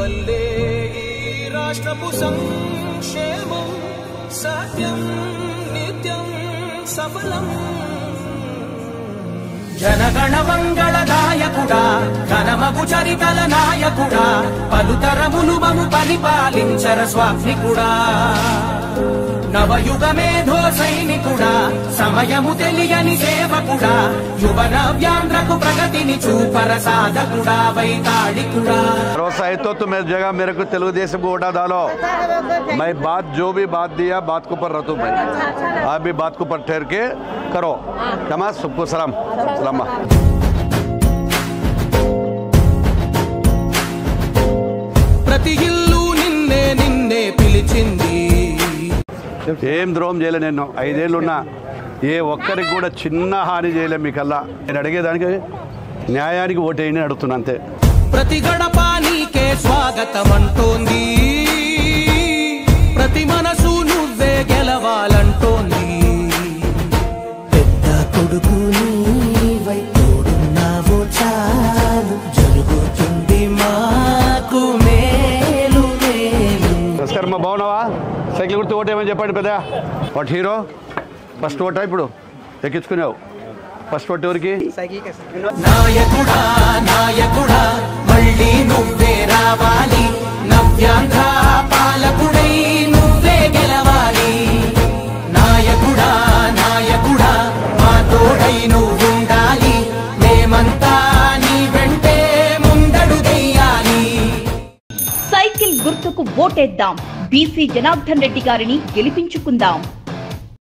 వల్లే ఈ రాష్ట్రపు సంక్షేమం సత్యం నిత్యం సఫలం జనగణ మంగళదాయకుడా ఘనమగు చరితల నాయకుడా పలుతరములు మము పరిపాలించర స్వామికుడా నవయుగ మేధో సైనికుడా సమయము తెలియని సేవకుడా యువన వ్యాంధ్రకు ప్రగతిని చూపర సాధకుడా వైతాళికుడా भरोसा है तो तुम्हें जगह मेरे को तेलुगुदेशम को वोटा डालो मैं बात जो भी बात दिया बात को ऊपर रखूँ मैं आप भी बात को ऊपर ठहर के करो कमा सबको सलाम सलाम ప్రతి ఇల్లు నిన్నే నిన్నే పిలిచింది ఏం ద్రోహం చేయలే నేను ఐదేళ్ళున్నా ఏ ఒక్కరికి కూడా చిన్న హాని చేయలే మీకల్లా నేను అడిగేదానికి న్యాయానికి ఓటేయని అడుగుతున్నా అంతే ప్రతి గడప నీకే స్వాగతం అంటోంది ప్రతి మనసు నువ్వే గెలవాలంటోంది పెద్ద కొడుకు నీవై తోడున్నావు చాలు జరుగుతుంది మాకు మేలు మేలు నమస్కారం మా బాగున్నావా సైకిల్ గుర్తు ఓటేమని చెప్పండి పెద్ద వాట్ హీరో ఫస్ట్ ఓటా ఇప్పుడు ఎక్కించుకున్నావు ఫస్ట్ ఓటు ఎవరికి నాయకుడా నాయకుడా మళ్ళీ నువ్వే రావాలి నవ్యాంధ్ర పాలకుడై నువ్వే గెలవాలి నాయకుడా నాయకుడా మా తోడై నువ్వుండాలి మేమంతా నీ వెంటే ముందడుగెయ్యాలి సైకిల్ గుర్తుకు ఓటేద్దాం బీసీ జనార్దన్ రెడ్డి గారిని గెలిపించుకుందాం